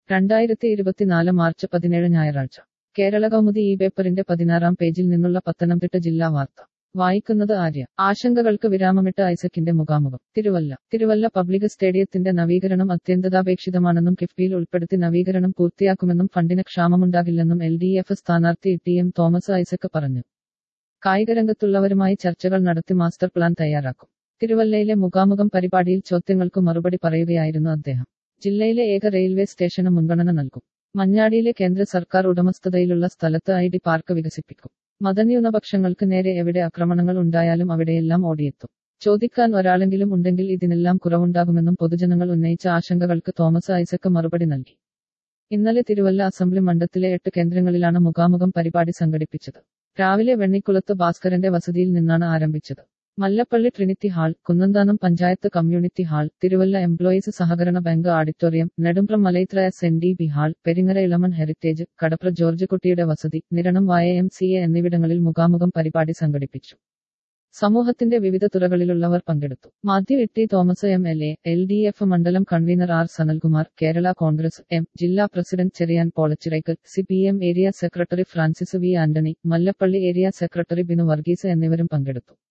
രണ്ടായിരത്തി ഇരുപത്തിനാല് മാർച്ച് പതിനേഴ് ഞായറാഴ്ച കേരള കൗമുദി ഈ പേപ്പറിന്റെ പതിനാറാം പേജിൽ നിന്നുള്ള പത്തനംതിട്ട ജില്ലാ വാർത്ത വായിക്കുന്നത് ആര്യ ആശങ്കകൾക്ക് വിരാമമിട്ട് ഐസക്കിന്റെ മുഖാമുഖം തിരുവല്ല തിരുവല്ല പബ്ലിക് സ്റ്റേഡിയത്തിന്റെ നവീകരണം അത്യന്തതാപേക്ഷിതമാണെന്നും കിഫ്ബിയിൽ ഉൾപ്പെടുത്തി നവീകരണം പൂർത്തിയാക്കുമെന്നും ഫണ്ടിന് ക്ഷാമമുണ്ടാകില്ലെന്നും എൽ ഡി എഫ് സ്ഥാനാർത്ഥി ടി എം തോമസ് ഐസക്ക് പറഞ്ഞു കായികരംഗത്തുള്ളവരുമായി ചർച്ചകൾ നടത്തി മാസ്റ്റർ പ്ലാൻ തയ്യാറാക്കും തിരുവല്ലയിലെ മുഖാമുഖം പരിപാടിയിൽ ചോദ്യങ്ങൾക്ക് മറുപടി പറയുകയായിരുന്നു അദ്ദേഹം ജില്ലയിലെ ഏക റെയിൽവേ സ്റ്റേഷന് മുൻഗണന നൽകും മഞ്ഞാടിയിലെ കേന്ദ്ര സർക്കാർ ഉടമസ്ഥതയിലുള്ള സ്ഥലത്ത് ഐ ഡി പാർക്ക് വികസിപ്പിക്കും മതന്യൂനപക്ഷങ്ങൾക്ക് നേരെ എവിടെ ആക്രമണങ്ങൾ ഉണ്ടായാലും അവിടെയെല്ലാം ഓടിയെത്തും ചോദിക്കാൻ ഒരാളെങ്കിലും ഉണ്ടെങ്കിൽ ഇതിനെല്ലാം കുറവുണ്ടാകുമെന്നും പൊതുജനങ്ങൾ ഉന്നയിച്ച ആശങ്കകൾക്ക് തോമസ് ഐസക്ക് മറുപടി നൽകി ഇന്നലെ തിരുവല്ല അസംബ്ലി മണ്ഡലത്തിലെ എട്ട് കേന്ദ്രങ്ങളിലാണ് മുഖാമുഖം പരിപാടി സംഘടിപ്പിച്ചത് രാവിലെ വെണ്ണിക്കുളത്ത് ഭാസ്കരന്റെ വസതിയിൽ നിന്നാണ് ആരംഭിച്ചത് Mallappally Trinity Hall Kunnanthanam panchayat community hall Thiruvalla employees സഹകരണ bank auditorium Nedumpram Malaithra S N D B hall Peringara Elaman heritage Kadapra George കുട്ടിയുടെ വസതി നിരണം വായ എം സി എ എന്നിവിടങ്ങളിൽ മുഖാമുഖം പരിപാടി സംഘടിപ്പിച്ചു സമൂഹത്തിന്റെ വിവിധ തുറകളിലുള്ളവർ പങ്കെടുത്തു Mathew Itty Thomas M L A L D F മണ്ഡലം convener R Sanalkumar Kerala Congress M ജില്ലാ president Cheriyan Polachirakkal C P M area secretary Francis V Antony Mallappally area secretary Binu Varghese എന്നിവരും പങ്കെടുത്തു